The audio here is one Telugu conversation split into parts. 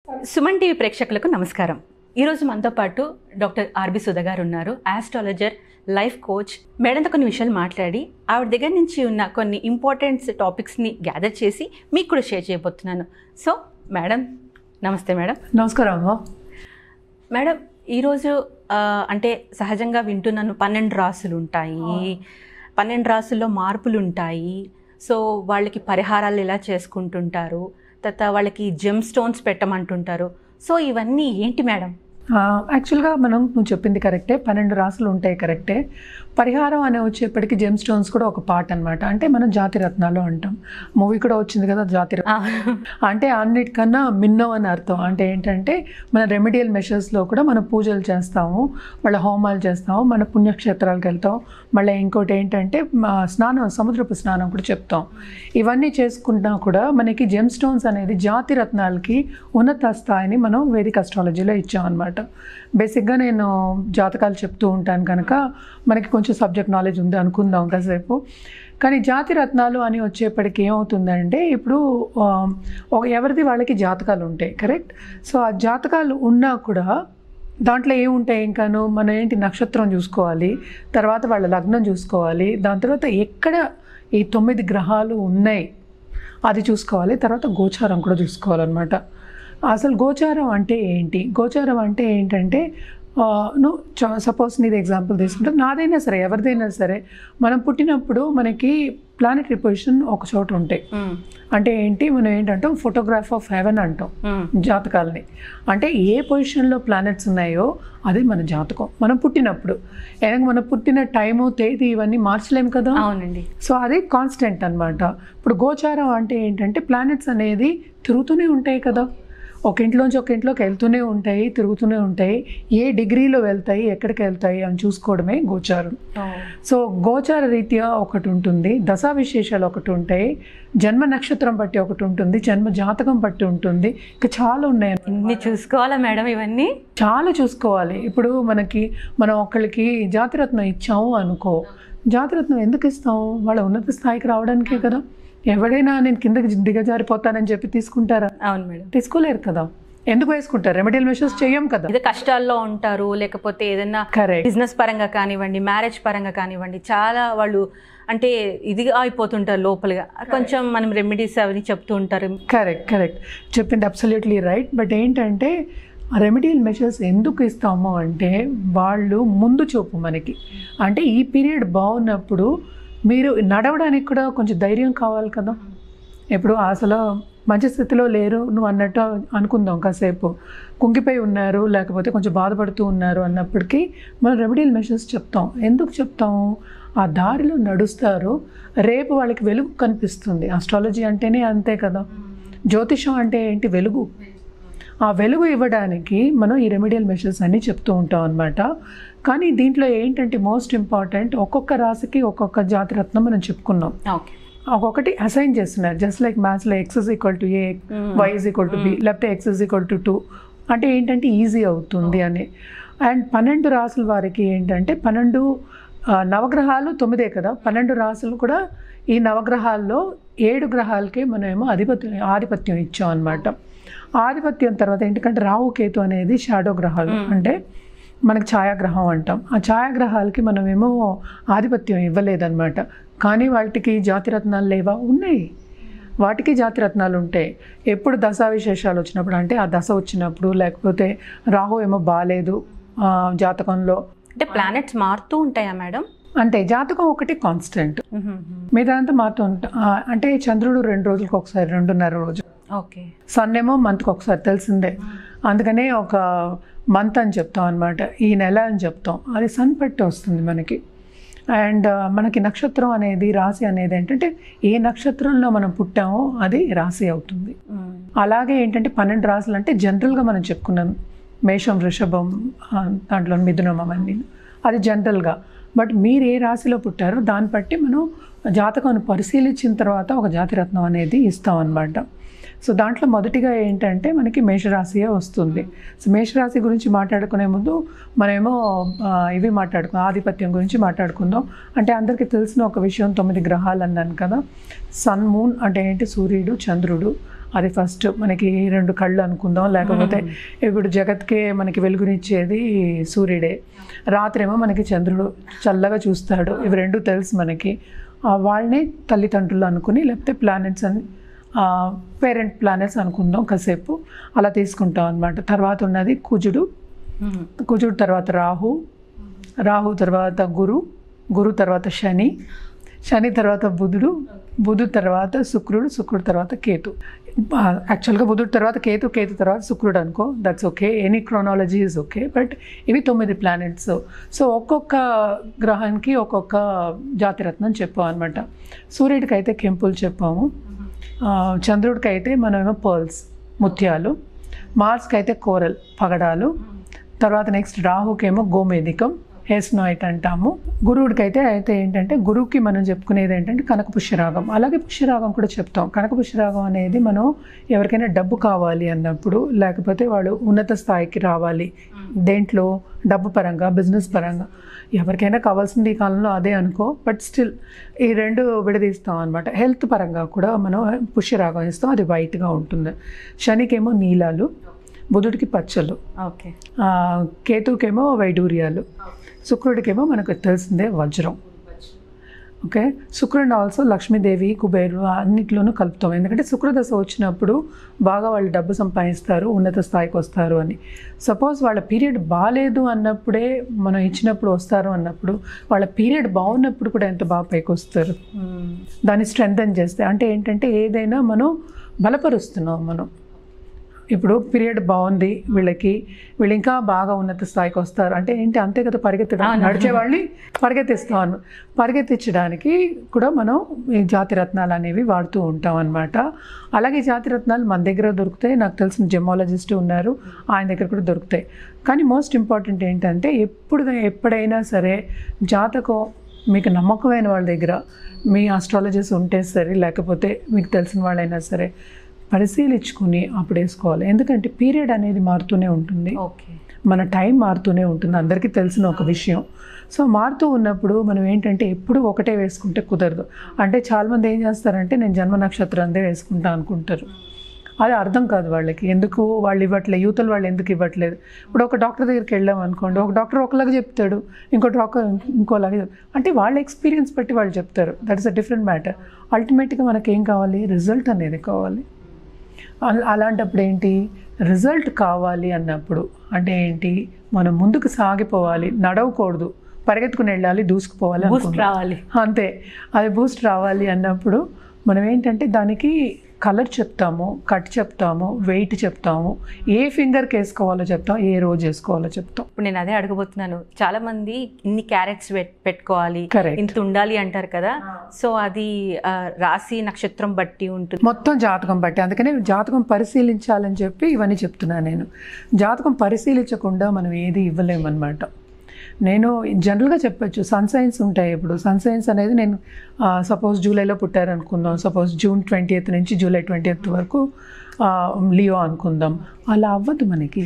సుమన్ టీవీ ప్రేక్షకులకు నమస్కారం ఈరోజు మనతో పాటు డాక్టర్ ఆర్బి సుధ గారు ఉన్నారు ఆస్ట్రాలజర్ లైఫ్ కోచ్ మేడంతో కొన్ని విషయాలు మాట్లాడి ఆవిడ దగ్గర నుంచి ఉన్న కొన్ని ఇంపార్టెంట్ టాపిక్స్ని గ్యాదర్ చేసి మీకు కూడా షేర్ చేయబోతున్నాను సో మేడం నమస్తే మేడం నమస్కారం అమ్మ మేడం ఈరోజు ఆ, అంటే సహజంగా వింటున్నాను పన్నెండు రాసులు ఉంటాయి పన్నెండు రాసుల్లో మార్పులు ఉంటాయి సో వాళ్ళకి పరిహారాలు ఎలా చేసుకుంటుంటారు తర్వాత వాళ్ళకి జెమ్ స్టోన్స్ పెట్టమంటుంటారు సో ఇవన్నీ ఏంటి మేడం ఆ, యాక్చువల్గా మనం నువ్వు చెప్పింది కరెక్టే పన్నెండు రాసులు ఉంటాయి కరెక్టే పరిహారం అనే వచ్చేప్పటికి జెమ్ స్టోన్స్ కూడా ఒక పార్ట్ అనమాట అంటే మనం జాతి రత్నాలు అంటాం మూవీ కూడా వచ్చింది కదా జాతి రత్నాలు. ఆ, అంటే అన్నిటికన్నా మిన్నం అని అర్థం అంటే ఏంటంటే మన రెమెడియల్ మెషర్స్లో కూడా మనం పూజలు చేస్తాము మళ్ళీ హోమాలు చేస్తాము మన పుణ్యక్షేత్రాలకు వెళ్తాం మళ్ళీ ఇంకోటి ఏంటంటే మా స్నానం సముద్రపు స్నానం కూడా చెప్తాం ఇవన్నీ చేసుకుంటున్నా కూడా మనకి జెమ్ స్టోన్స్ అనేది జాతి రత్నాలకి ఉన్నత స్థాయిని మనం వేదిక అస్ట్రాలజీలో ఇచ్చాం అనమాట బేసిక్గా నేను జాతకాలు చెప్తూ ఉంటాను కనుక మనకి కొంచెం సబ్జెక్ట్ నాలెడ్జ్ ఉంది అనుకుందాం కాసేపు కానీ జాతి రత్నాలు అని వచ్చేప్పటికి ఏమవుతుందంటే ఇప్పుడు ఆ, ఒక ఎవరిది వాళ్ళకి జాతకాలు ఉంటాయి కరెక్ట్ సో ఆ జాతకాలు ఉన్నా కూడా దాంట్లో ఏముంటాయి ఇంకాను మనం ఏంటి నక్షత్రం చూసుకోవాలి తర్వాత వాళ్ళ లగ్నం చూసుకోవాలి దాని తర్వాత ఎక్కడ ఈ తొమ్మిది గ్రహాలు ఉన్నాయి అది చూసుకోవాలి తర్వాత గోచారం కూడా చూసుకోవాలన్నమాట అసలు గోచారం అంటే ఏంటి గోచారం అంటే ఏంటంటే ఆ, నువ్వు సపోజ్ నీది ఎగ్జాంపుల్ తీసుకుంటే నాదైనా సరే ఎవరిదైనా సరే మనం పుట్టినప్పుడు మనకి ప్లానెటరీ పొజిషన్ ఒక చోట ఉంటాయి ఉమ్, అంటే ఏంటి మనం ఏంటంటాం ఫోటోగ్రాఫ్ ఆఫ్ హెవెన్ అంటాం ఉమ్, జాతకాలని అంటే ఏ పొజిషన్లో ప్లానెట్స్ ఉన్నాయో అది మన జాతకం మనం పుట్టినప్పుడు ఏదైనా మనం పుట్టిన టైము తేదీ ఇవన్నీ మార్చలేము కదా అవునండి సో అది కాన్స్టెంట్ అన్నమాట ఇప్పుడు గోచారం అంటే ఏంటంటే ప్లానెట్స్ అనేది తిరుగుతూనే ఉంటాయి కదా ఒక ఇంట్లోంచి ఒక ఇంట్లోకి వెళ్తూనే ఉంటాయి తిరుగుతూనే ఉంటాయి ఏ డిగ్రీలో వెళ్తాయి ఎక్కడికి వెళ్తాయి అని చూసుకోవడమే గోచారం సో గోచార రీత్యా ఒకటి ఉంటుంది దశా విశేషాలు ఒకటి ఉంటాయి జన్మ నక్షత్రం బట్టి ఒకటి ఉంటుంది జన్మ జాతకం బట్టి ఉంటుంది ఇంకా చాలా ఉన్నాయి ఇన్ని చూసుకోవాలా మేడం ఇవన్నీ చాలా చూసుకోవాలి ఇప్పుడు మనకి మనం ఒకళ్ళకి జాతిరత్నం ఇచ్చాము అనుకో జాతిరత్నం ఎందుకు ఇస్తాము వాళ్ళ ఉన్నత స్థాయికి రావడానికే కదా ఎవడైనా నేను కిందకి దిగజారిపోతానని చెప్పి తీసుకుంటారా అవును మేడం తీసుకోలేరు కదా ఎందుకు వేసుకుంటారు రెమెడియల్ మెషర్స్ చేయం కదా ఇది కష్టాల్లో ఉంటారు లేకపోతే ఏదైనా కరెక్ట్ బిజినెస్ పరంగా కానివ్వండి మ్యారేజ్ పరంగా కానివ్వండి చాలా వాళ్ళు అంటే ఇదిగా అయిపోతుంటారు లోపలగా కొంచెం మనం రెమెడీస్ అవన్నీ చెప్తూ ఉంటారు కరెక్ట్ కరెక్ట్ చెప్పింది అబ్సల్యూట్లీ రైట్ బట్ ఏంటంటే రెమెడియల్ మెషర్స్ ఎందుకు ఇస్తాము అంటే వాళ్ళు ముందు చూపు మనకి అంటే ఈ పీరియడ్ బాగున్నప్పుడు మీరు నడవడానికి కూడా కొంచెం ధైర్యం కావాలి కదా ఇప్పుడు అసలు మంచి స్థితిలో లేరు నువ్వు అన్నట్టు అనుకుందాం కాసేపు కుంగిపోయి ఉన్నారు లేకపోతే కొంచెం బాధపడుతూ ఉన్నారు అన్నప్పటికీ మనం రెమెడియల్ మెషర్స్ చెప్తాం ఎందుకు చెప్తాము ఆ దారిలో నడుస్తారు రేపు వాళ్ళకి వెలుగు కనిపిస్తుంది ఆస్ట్రాలజీ అంటేనే అంతే కదా జ్యోతిషం అంటే ఏంటి వెలుగు ఆ వెలుగు ఇవ్వడానికి మనం ఈ రెమెడియల్ మెషర్స్ అన్నీ చెప్తూ ఉంటాం అనమాట కానీ దీంట్లో ఏంటంటే మోస్ట్ ఇంపార్టెంట్ ఒక్కొక్క రాశికి ఒక్కొక్క జాతిరత్నం మనం చెప్పుకున్నాం ఓకే ఒక్కొక్కటి అసైన్ చేస్తున్నారు జస్ట్ లైక్ మ్యాథ్స్లో x is equal to a y is equal to b లేకపోతే x is equal to two అంటే ఏంటంటే ఈజీ అవుతుంది అని అండ్ పన్నెండు రాసుల వారికి ఏంటంటే పన్నెండు ఆ, నవగ్రహాలు తొమ్మిదే కదా పన్నెండు రాసులు కూడా ఈ నవగ్రహాల్లో ఏడు గ్రహాలకే మనమేమో ఆధిపత్యం ఆధిపత్యం ఇచ్చాం అనమాట ఆధిపత్యం తర్వాత ఎందుకంటే రాహు కేతు అనేది షాడో గ్రహాలు అంటే మనకి ఛాయాగ్రహం అంటాం ఆ ఛాయాగ్రహాలకి మనమేమో ఆధిపత్యం ఇవ్వలేదన్నమాట కానీ వాటికి జాతిరత్నాలు లేవా ఉన్నాయి వాటికి జాతిరత్నాలు ఉంటాయి ఎప్పుడు దశా విశేషాలు వచ్చినప్పుడు అంటే ఆ దశ వచ్చినప్పుడు లేకపోతే రాహు ఏమో బాగాలేదు ఆ, జాతకంలో అంటే ప్లానెట్స్ మారుతూ ఉంటాయా మేడం అంటే జాతకం ఒకటి కాన్స్టెంట్ మిగతాదంతా మారుతూ ఉంటా ఆ, అంటే చంద్రుడు రెండు రోజులకు ఒకసారి రెండున్నర రోజు ఓకే సన్ ఏమో మంత్కి ఒకసారి తెలిసిందే అందుకనే ఒక మంత్ అని చెప్తాం అనమాట ఈ నెల అని చెప్తాం అది సన్ పెట్టి వస్తుంది మనకి అండ్ మనకి నక్షత్రం అనేది రాశి అనేది ఏంటంటే ఏ నక్షత్రంలో మనం పుట్టామో అది రాశి అవుతుంది అలాగే ఏంటంటే పన్నెండు రాశులు అంటే జనరల్గా మనం చెప్పుకున్నాం మేషం వృషభం ఆ, దాంట్లో మిథునం అవన్నీ అది జనరల్గా బట్ మీరు ఏ రాశిలో పుట్టారో దాన్ని బట్టి మనం జాతకాన్ని పరిశీలించిన తర్వాత ఒక జాతిరత్నం అనేది ఇస్తాం అన్నమాట సో దాంట్లో మొదటిగా ఏంటంటే మనకి మేషరాశియే వస్తుంది సో మేషరాశి గురించి మాట్లాడుకునే ముందు మనమేమో ఆ, ఇవి మాట్లాడుకుందాం ఆధిపత్యం గురించి మాట్లాడుకుందాం అంటే అందరికీ తెలిసిన ఒక విషయం తొమ్మిది గ్రహాలు అన్నాను కదా సన్ మూన్ అంటే ఏంటి సూర్యుడు చంద్రుడు అది ఫస్ట్ మనకి రెండు కళ్ళు అనుకుందాం లేకపోతే ఇప్పుడు జగత్కే మనకి వెలుగునిచ్చేది సూర్యుడే రాత్రి ఏమో మనకి చంద్రుడు చల్లగా చూస్తాడు ఇవి రెండు తెలుసు మనకి ఆ, వాళ్ళని తల్లిదండ్రులు అనుకుని లేకపోతే ప్లానెట్స్ అని పేరెంట్ ప్లానెట్స్ అనుకుందాం కాసేపు అలా తీసుకుంటాం అనమాట తర్వాత ఉన్నది కుజుడు మ్మ్. కుజుడు తర్వాత రాహు రాహు తర్వాత గురు గురు తర్వాత శని శని తర్వాత బుధుడు బుధుడు తర్వాత శుక్రుడు శుక్రుడు తర్వాత కేతు యాక్చువల్గా బుధుడు తర్వాత కేతు కేతు తర్వాత శుక్రుడు అనుకో that's okay any chronology is okay but ఇవి తొమ్మిది ప్లానెట్స్ సో ఒక్కొక్క గ్రహానికి ఒక్కొక్క జాతిరత్నం చెప్పాం అనమాట సూర్యుడికి అయితే కెంపులు చెప్పాము ఆ, చంద్రుడికి అయితే మనమేమో పర్ల్స్ ముత్యాలు మార్స్కి అయితే కోరల్ పగడాలు తర్వాత నెక్స్ట్ రాహుకేమో గోమేదికం హెస్నాయిట్ అంటాము గురువుడికి అయితే అయితే ఏంటంటే గురువుకి మనం చెప్పుకునేది ఏంటంటే కనక పుష్యరాగం అలాగే పుష్యరాగం కూడా చెప్తాం కనక పుష్యరాగం అనేది మనం ఎవరికైనా డబ్బు కావాలి అన్నప్పుడు లేకపోతే వాళ్ళు ఉన్నత స్థాయికి రావాలి దేంట్లో డబ్బు పరంగా బిజినెస్ పరంగా ఎవరికైనా కావాల్సింది ఈ కాలంలో అదే అనుకో బట్ స్టిల్ ఈ రెండు విడదీస్తాం అనమాట హెల్త్ పరంగా కూడా మనం పుష్యరాగం ఇస్తాం అది వైట్గా ఉంటుంది శనికేమో నీలాలు బుధుడికి పచ్చలు ఓకే ఆ, కేతుకేమో వైడూర్యాలు శుక్రుడికేమో మనకు తెలిసిందే వజ్రం ఓకే శుక్రుడిని ఆల్సో లక్ష్మీదేవి కుబేరు అన్నిట్లోనూ కలుపుతాం ఎందుకంటే శుక్రదశ వచ్చినప్పుడు బాగా వాళ్ళు డబ్బు సంపాదిస్తారు ఉన్నత స్థాయికి వస్తారు అని సపోజ్ వాళ్ళ పీరియడ్ బాగాలేదు అన్నప్పుడే మనం ఇచ్చినప్పుడు వస్తారు అన్నప్పుడు వాళ్ళ పీరియడ్ బాగున్నప్పుడు కూడా ఎంత బాగా పైకి వస్తారు మ్మ్. దాన్ని స్ట్రెంగ్తన్ చేస్తే అంటే ఏంటంటే ఏదైనా మనం బలపరుస్తున్నాం మనం ఇప్పుడు పీరియడ్ బాగుంది వీళ్ళకి వీళ్ళు ఇంకా బాగా ఉన్నత స్థాయికి వస్తారు అంటే ఏంటి అంతే కదా పరిగెత్తడం నడిచే వాళ్ళని పరిగెత్తిస్తాం పరిగెత్తించడానికి కూడా మనం ఈ జాతి రత్నాలు అనేవి వాడుతూ ఉంటాం అనమాట అలాగే ఈ జాతి రత్నాలు మన దగ్గర దొరుకుతాయి నాకు తెలిసిన జెమాలజిస్ట్ ఉన్నారు ఆయన దగ్గర కూడా దొరుకుతాయి కానీ మోస్ట్ ఇంపార్టెంట్ ఏంటంటే ఎప్పుడు ఎప్పుడైనా సరే జాతకం మీకు నమ్మకమైన వాళ్ళ దగ్గర మీ ఆస్ట్రాలజర్స్ ఉంటే సరే లేకపోతే మీకు తెలిసిన వాళ్ళైనా సరే పరిశీలించుకుని అప్పుడు వేసుకోవాలి ఎందుకంటే పీరియడ్ అనేది మారుతూనే ఉంటుంది ఓకే మన టైం మారుతూనే ఉంటుంది అందరికీ తెలిసిన ఒక విషయం సో మారుతూ ఉన్నప్పుడు మనం ఏంటంటే ఎప్పుడు ఒకటే వేసుకుంటే కుదరదు అంటే చాలామంది ఏం చేస్తారంటే నేను జన్మ నక్షత్రందే వేసుకుంటా అనుకుంటారు అది అర్థం కాదు వాళ్ళకి ఎందుకు వాళ్ళు ఇవ్వట్లేదు యూతలు వాళ్ళు ఎందుకు ఇవ్వట్లేదు ఇప్పుడు ఒక డాక్టర్ దగ్గరికి వెళ్ళాం అనుకోండి ఒక డాక్టర్ ఒకలాగా చెప్తాడు ఇంకో డాక్టర్ ఇంకోలాగా చెప్- అంటే వాళ్ళ ఎక్స్పీరియన్స్ బట్టి వాళ్ళు చెప్తారు that is a different matter అల్టిమేట్గా మనకి ఏం కావాలి రిజల్ట్ అనేది కావాలి అల- అలాంటప్పుడు ఏంటి రిజల్ట్ కావాలి అన్నప్పుడు అంటే ఏంటి మనం ముందుకు సాగిపోవాలి నడవకూడదు పరిగెత్తుకుని వెళ్ళాలి దూసుకుపోవాలి బూస్ట్ అనుకున్నాం. రావాలి అంతే అది బూస్ట్ రావాలి అన్నప్పుడు మనం ఏంటంటే దానికి కలర్ చెప్తాము కట్ చెప్తాము వెయిట్ చెప్తాము ఏ ఫింగర్కి వేసుకోవాలో చెప్తాం ఏ రోజు వేసుకోవాలో చెప్తాం ఇప్పుడు నేను అదే అడగబోతున్నాను చాలా మంది ఇన్ని క్యారెట్స్ పెట్టుకోవాలి Correct. ఇంత ఉండాలి అంటారు కదా సో అది ఆ, రాశి నక్షత్రం బట్టి ఉంటుంది మొత్తం జాతకం బట్టి అందుకనే జాతకం పరిశీలించాలని చెప్పి ఇవన్నీ చెప్తున్నాను నేను జాతకం పరిశీలించకుండా మనం ఏది ఇవ్వలేమన్నమాట నేను జనరల్గా చెప్పొచ్చు సన్ సైన్స్ ఉంటాయి ఇప్పుడు సన్ సైన్స్ అనేది నేను సపోజ్ జూలైలో పుట్టారనుకుందాం సపోజ్ జూన్ ట్వంటీ నుంచి జూలై ట్వంటీ వరకు ఆ, లియో అనుకుందాం అలా అవ్వదు మనకి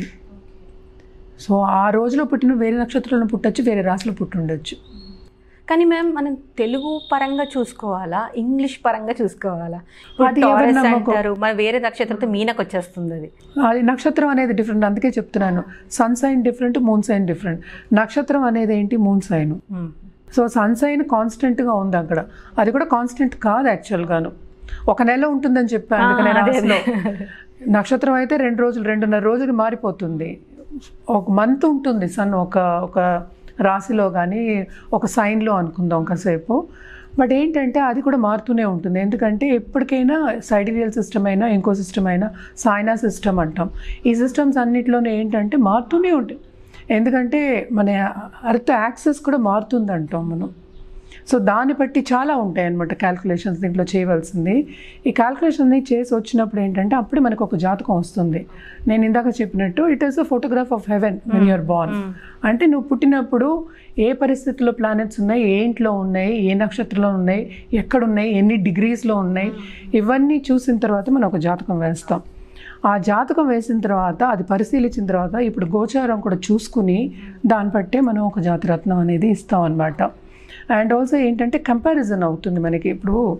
సో ఆ రోజులో పుట్టిన వేరే నక్షత్రంలో పుట్టచ్చు వేరే రాశిలో పుట్టి ఉండొచ్చు కానీ మ్యామ్ మనం తెలుగు పరంగా చూసుకోవాలా ఇంగ్లీష్ పరంగా చూసుకోవాలా ఇప్పుడు అది ఎవరి Taurus నమ్మకం? అంటారు మన వేరే నక్షత్రంతో మీనకు వచ్చేస్తుంది అది అది నక్షత్రం అనేది డిఫరెంట్ అందుకే చెప్తున్నాను sun sign different moon sign different నక్షత్రం అనేది ఏంటి moon sign hmm. So sun sign కాన్స్టెంట్గా ఉంది అక్కడ అది కూడా కాన్స్టెంట్ కాదు యాక్చువల్గాను ఒక నెల ఉంటుందని చెప్పాను అందుకనే ఆ, అదే, రాశిలో. అదే. నక్షత్రం అయితే రెండు రోజులు రెండున్నర రోజులు మారిపోతుంది ఒక మంత్ ఉంటుంది సన్ ఒక ఒక రాశిలో కానీ ఒక సైన్లో అనుకుందాం కాసేపు బట్ ఏంటంటే అది కూడా మారుతూనే ఉంటుంది ఎందుకంటే ఎప్పటికైనా సైడిరియల్ సిస్టమ్ అయినా ఇంకో సిస్టమ్ అయినా సాయినా సిస్టమ్ అంటాం ఈ సిస్టమ్స్ అన్నిట్లోనే ఏంటంటే మారుతూనే ఉంటాయి ఎందుకంటే మన అర్త్ యాక్సెస్ కూడా మారుతుంది అంటాం మనం సో దాన్ని బట్టి చాలా ఉంటాయి అన్నమాట క్యాల్కులేషన్స్ దీంట్లో చేయవలసింది ఈ క్యాల్కులేషన్ చేసి వచ్చినప్పుడు ఏంటంటే అప్పుడే మనకు ఒక జాతకం వస్తుంది నేను ఇందాక చెప్పినట్టు it is a photograph of heaven when you are born అంటే నువ్వు పుట్టినప్పుడు ఏ పరిస్థితుల్లో ప్లానెట్స్ ఉన్నాయి ఏ ఇంట్లో ఉన్నాయి ఏ నక్షత్రంలో ఉన్నాయి ఎక్కడ ఉన్నాయి ఎన్ని డిగ్రీస్లో ఉన్నాయి ఇవన్నీ చూసిన తర్వాత మనం ఒక జాతకం వేస్తాం ఆ జాతకం వేసిన తర్వాత అది పరిశీలించిన తర్వాత ఇప్పుడు గోచారం కూడా చూసుకుని దాన్ని బట్టే మనం ఒక జాతిరత్నం అనేది ఇస్తాం అనమాట అండ్ ఆల్సో ఏంటంటే కంపారిజన్ అవుతుంది మనకి ఇప్పుడు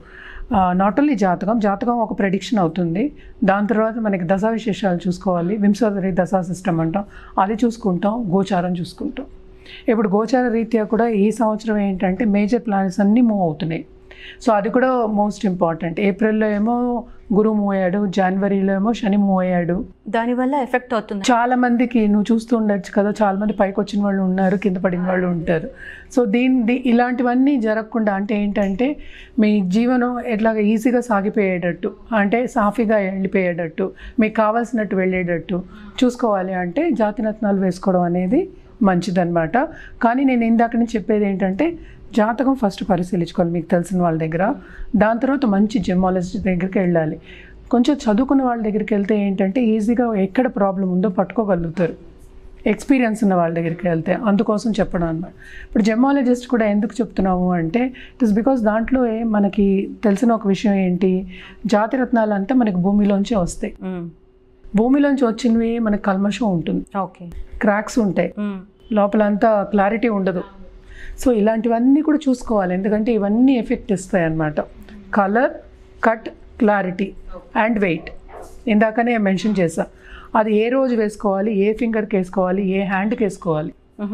నాట్ ఓన్లీ జాతకం జాతకం ఒక ప్రెడిక్షన్ అవుతుంది దాని తర్వాత మనకి దశా విశేషాలు చూసుకోవాలి వింశోదరి దశా సిస్టమ్ అంటాం అది చూసుకుంటాం గోచారం చూసుకుంటాం ఇప్పుడు గోచార రీత్యా కూడా ఈ సంవత్సరం ఏంటంటే మేజర్ ప్లానెట్స్ అన్నీ మూవ్ అవుతున్నాయి సో అది కూడా మోస్ట్ ఇంపార్టెంట్ ఏప్రిల్లో ఏమో గురు మూవ్ అయ్యాడు జనవరిలో ఏమో శని మూవ్ అయ్యాడు దానివల్ల ఎఫెక్ట్ అవుతుంది చాలా మందికి నువ్వు చూస్తూ ఉండొచ్చు కదా చాలా మంది పైకి వచ్చిన వాళ్ళు ఉన్నారు కింద పడిన వాళ్ళు ఉంటారు సో దీని దీ- ఇలాంటివన్నీ జరగకుండా అంటే ఏంటంటే మీ జీవనం ఎట్లాగ ఈజీగా సాగిపోయేటట్టు అంటే సాఫీగా వెళ్ళిపోయేటట్టు మీకు కావాల్సినట్టు వెళ్ళేటట్టు చూసుకోవాలి అంటే జాతిరత్నాలు వేసుకోవడం అనేది మంచిదన్నమాట కానీ నేను ఇందాక నుంచి చెప్పేది ఏంటంటే జాతకం ఫస్ట్ పరిశీలించుకోవాలి మీకు తెలిసిన వాళ్ళ దగ్గర దాని తర్వాత మంచి జెమాలజిస్ట్ దగ్గరికి వెళ్ళాలి కొంచెం చదువుకున్న వాళ్ళ దగ్గరికి వెళ్తే ఏంటంటే ఈజీగా ఎక్కడ ప్రాబ్లం ఉందో పట్టుకోగలుగుతారు ఎక్స్పీరియన్స్ ఉన్న వాళ్ళ దగ్గరికి వెళ్తే అందుకోసం చెప్పడం అన్నమాట ఇప్పుడు జెమాలజిస్ట్ కూడా ఎందుకు చెప్తున్నాము అంటే ఇట్ ఇస్ బికాస్ దాంట్లో ఏ- మనకి తెలిసిన ఒక విషయం ఏంటి జాతిరత్నాలు అంతా మనకి భూమిలోంచే వస్తాయి భూమిలోంచి వచ్చినవి మనకి కల్మషం ఉంటుంది ఓకే క్రాక్స్ ఉంటాయి లోపలంతా క్లారిటీ ఉండదు సో ఇలాంటివన్నీ కూడా చూసుకోవాలి ఎందుకంటే ఇవన్నీ ఎఫెక్ట్ ఇస్తాయి అన్నమాట colour cut clarity and weight ఇందాకనే మెన్షన్ చేసా అది ఏ రోజు వేసుకోవాలి ఏ ఫింగర్కి వేసుకోవాలి ఏ హ్యాండ్కి వేసుకోవాలి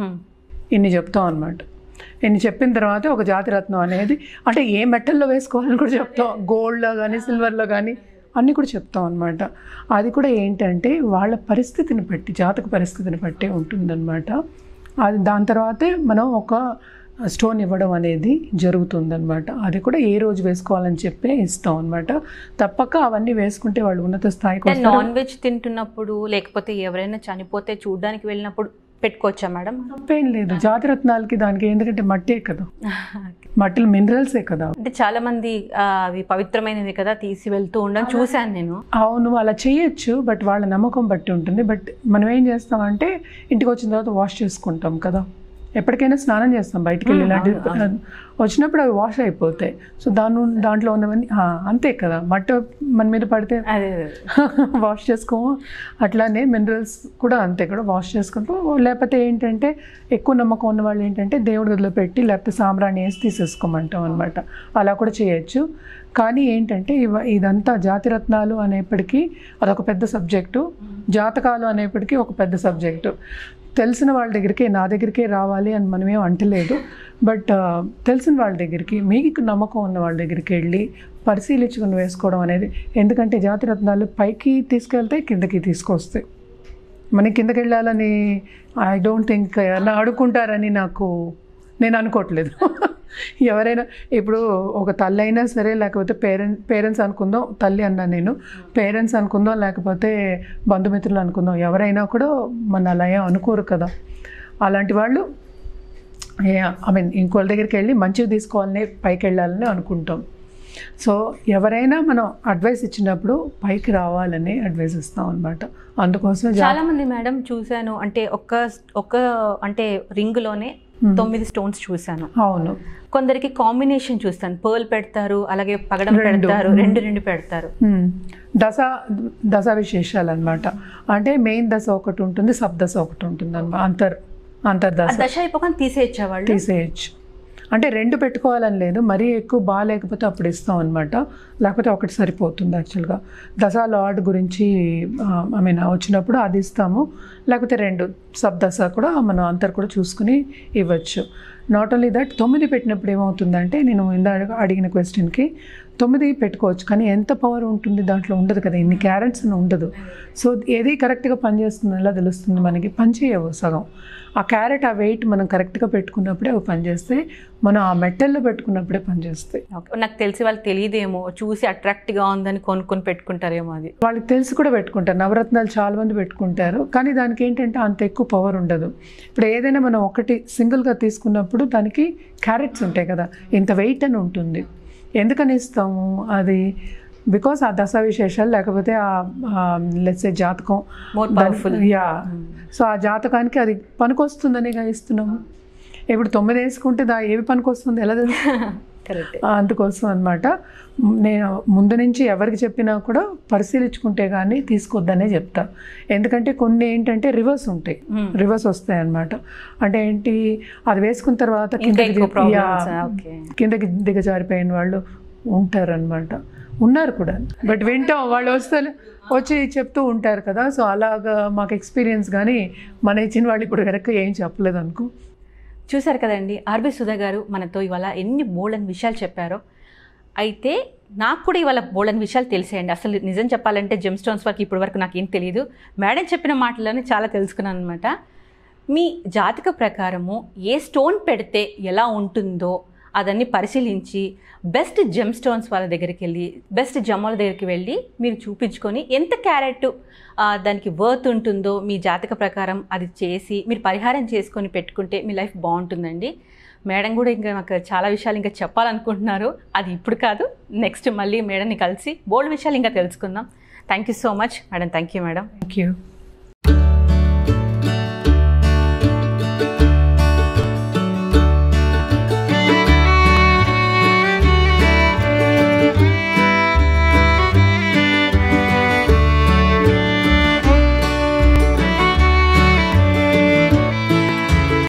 ఇన్ని చెప్తాం అనమాట ఇన్ని చెప్పిన తర్వాత ఒక జాతిరత్నం అనేది అంటే ఏ మెటల్లో వేసుకోవాలని కూడా చెప్తాం గోల్డ్లో కానీ సిల్వర్లో కానీ అన్నీ కూడా చెప్తాం అనమాట అది కూడా ఏంటంటే వాళ్ళ పరిస్థితిని బట్టి జాతక పరిస్థితిని బట్టే ఉంటుందన్నమాట అది దాని తర్వాతే మనం ఒక స్టోన్ ఇవ్వడం అనేది జరుగుతుందన్నమాట అది కూడా ఏ రోజు వేసుకోవాలని చెప్పే ఇస్తాం అనమాట తప్పక అవన్నీ వేసుకుంటే వాళ్ళు ఉన్నత స్థాయికి అంటే వస్తారు నాన్ వెజ్ తింటున్నప్పుడు లేకపోతే ఎవరైనా చనిపోతే చూడడానికి వెళ్ళినప్పుడు పెట్టుకోవచ్చా మేడం తప్పేం లేదు జాతిరత్నాలకి దానికి ఎందుకంటే మట్టే కదా మట్టిలో మినరల్సే కదా అంటే చాలా మంది ఆ, అవి పవిత్రమైనవి కదా తీసి వెళ్తూ ఉండడం చూశాను నేను అవును అలా చేయొచ్చు బట్ వాళ్ళ నమ్మకం బట్టి ఉంటుంది బట్ మనం ఏం చేస్తామంటే ఇంటికి వచ్చిన తర్వాత వాష్ చేసుకుంటాం కదా ఎప్పటికైనా స్నానం చేస్తాం బయటికి వెళ్ళి ఇలాంటి వచ్చినప్పుడు అవి వాష్ అయిపోతాయి సో దాని దాంట్లో ఉన్నవన్నీ ఆ, అంతే కదా మట్టి మన మీద పడితే అదే వాష్ చేసుకోము అట్లానే మినరల్స్ కూడా అంతే కూడా వాష్ చేసుకుంటాం లేకపోతే ఏంటంటే ఎక్కువ నమ్మకం ఉన్న వాళ్ళు ఏంటంటే దేవుడి గదిలో పెట్టి లేకపోతే సాంబ్రాణి వేసి తీసేసుకోమంటాం అనమాట అలా కూడా చేయొచ్చు కానీ ఏంటంటే ఇవ ఇదంతా జాతిరత్నాలు అనేప్పటికీ అదొక పెద్ద సబ్జెక్టు జాతకాలు అనేప్పటికీ ఒక పెద్ద సబ్జెక్టు తెలిసిన వాళ్ళ దగ్గరికి నా దగ్గరికే రావాలి అని మనమేం అంటలేదు బట్ తెలిసిన వాళ్ళ దగ్గరికి మీకు నమ్మకం ఉన్న వాళ్ళ దగ్గరికి వెళ్ళి పరిశీలించుకుని వేసుకోవడం అనేది ఎందుకంటే జాతిరత్నాలు పైకి తీసుకెళ్తే కిందకి తీసుకొస్తాయి మనకి కిందకి వెళ్ళాలని ఐ డోంట్ థింక్ అలా అడుక్కుంటారని నాకు నేను అనుకోవట్లేదు ఎవరైనా ఇప్పుడు ఒక తల్లి అయినా సరే లేకపోతే పేరెంట్ పేరెంట్స్ అనుకుందాం తల్లి అన్నా నేను పేరెంట్స్ అనుకుందాం లేకపోతే బంధుమిత్రులు అనుకుందాం ఎవరైనా కూడా మన అలా ఏం అనుకోరు కదా అలాంటి వాళ్ళు ఐ మీన్ ఇంకోళ్ళ దగ్గరికి వెళ్ళి మంచిగా తీసుకోవాలని పైకి వెళ్ళాలని అనుకుంటాం సో ఎవరైనా మనం అడ్వైస్ ఇచ్చినప్పుడు పైకి రావాలని అడ్వైస్ ఇస్తాం అనమాట అందుకోసమే జా- చాలా మంది మేడం చూశాను అంటే ఒక్క ఒక్క అంటే రింగ్ లోనే తొమ్మిది స్టోన్స్ చూశాను అవును కొందరికి కాంబినేషన్ చూస్తాను పర్ల్ పెడతారు అలాగే పగడం రెండు. పెడతారు రెండు రెండు పెడతారు మ్మ్. దశ దశ విశేషాలు అనమాట అంటే మెయిన్ దశ ఒకటి ఉంటుంది సబ్ దశ ఒకటి ఉంటుంది అనమాట అంతర్ ఆ అంతర్దశ దశ అయిపోకుండా తీసేయచ్చా వాళ్ళు తీసేయచ్చు అంటే రెండు పెట్టుకోవాలని లేదు మరీ ఎక్కువ బాగాలేకపోతే అప్పుడు ఇస్తాం అనమాట లేకపోతే ఒకటి సరిపోతుంది యాక్చువల్గా దశ లార్డ్ గురించి ఐ మీన్ వచ్చినప్పుడు అది ఇస్తాము లేకపోతే రెండు సబ్ దశ కూడా మనం అంతర్ కూడా చూసుకుని ఇవ్వచ్చు నాట్ ఓన్లీ దట్ తొమ్మిది పెట్టినప్పుడు ఏమవుతుందంటే నేను ఇందా అడిగిన క్వశ్చన్కి తొమ్మిది పెట్టుకోవచ్చు కానీ ఎంత పవర్ ఉంటుంది దాంట్లో ఉండదు కదా ఇన్ని క్యారెట్స్ అని ఉండదు సో ఏది కరెక్ట్గా పనిచేస్తుంది ఎలా తెలుస్తుంది మనకి పనిచేయవు సగం ఆ క్యారెట్ ఆ వెయిట్ మనం కరెక్ట్గా పెట్టుకున్నప్పుడే అవి పనిచేస్తాయి మనం ఆ మెటల్లో పెట్టుకున్నప్పుడే పనిచేస్తాయి Okay. నాకు తెలిసి వాళ్ళకి తెలియదేమో చూసి attract గా ఉందని కొనుక్కొని పెట్టుకుంటారేమో అది వాళ్ళకి తెలిసి కూడా పెట్టుకుంటారు నవరత్నాలు చాలా మంది పెట్టుకుంటారు కానీ దానికి ఏంటంటే అంత ఎక్కువ పవర్ ఉండదు ఇప్పుడు ఏదైనా మనం ఒకటి సింగిల్గా తీసుకున్నప్పుడు దానికి క్యారెట్స్ ఉంటాయి కదా ఇంత వెయిట్ అని ఉంటుంది ఎందుకని ఇస్తాము అది బికాస్ ఆ దశ విశేషాలు లేకపోతే ఆ లెట్సే జాతకం మోర్ దాని- పవర్ఫుల్ యా సో ఆ జాతకానికి అది పనికొస్తుందని ఇస్తున్నాము ఇప్పుడు తొమ్మిది వేసుకుంటే దా ఏవి పనికొస్తుంది ఎలా తెలుసు కరెక్ట్ ఆ, అందుకోసం అనమాట నేను ముందు నుంచి ఎవరికి చెప్పినా కూడా పరిశీలించుకుంటే కానీ తీసుకోవద్దనే చెప్తా ఎందుకంటే కొన్ని ఏంటంటే రివర్స్ ఉంటాయి రివర్స్ వస్తాయి అన్నమాట అంటే ఏంటి అది వేసుకున్న తర్వాత ఇంకా కిందకి ఎక్కువ దిగ- యా, ప్రాబ్లమ్స్ ఓకే కిందకి దిగజారిపోయిన వాళ్ళు ఉంటారనమాట ఉన్నారు కూడా బట్ వింటాం వాళ్ళు వస్తే వచ్చి చెప్తూ ఉంటారు కదా సో అలాగా మాకు ఎక్స్పీరియన్స్ కానీ మన ఇచ్చిన వాళ్ళు ఇప్పుడు కనుక ఏం చెప్పలేదు అనుకో చూశారు కదండి ఆర్బి సుధా గారు మనతో ఇవాళ ఎన్ని బోల్డని విషయాలు చెప్పారో అయితే నాకు కూడా ఇవాళ బోల్డని విషయాలు తెలిసాయండి అసలు నిజం చెప్పాలంటే జెమ్ స్టోన్స్ వరకు ఇప్పటి వరకు నాకు ఏం తెలియదు మేడం చెప్పిన మాటలోనే చాలా తెలుసుకున్నాను అనమాట మీ జాతక ప్రకారము ఏ స్టోన్ పెడితే ఎలా ఉంటుందో అదన్నీ పరిశీలించి బెస్ట్ జెమ్ స్టోన్స్ వాళ్ళ దగ్గరికి వెళ్ళి బెస్ట్ జమ్మల దగ్గరికి వెళ్ళి మీరు చూపించుకొని ఎంత క్యారెట్ ఆ, దానికి వర్త్ ఉంటుందో మీ జాతక ప్రకారం అది చేసి మీరు పరిహారం చేసుకొని పెట్టుకుంటే మీ లైఫ్ బాగుంటుందండి మేడం కూడా ఇంకా నాకు చాలా విషయాలు ఇంకా చెప్పాలనుకుంటున్నారు అది ఇప్పుడు కాదు నెక్స్ట్ మళ్ళీ మేడంని కలిసి బోల్డ్ విషయాలు ఇంకా తెలుసుకుందాం thank you so much madam thank you madam thank you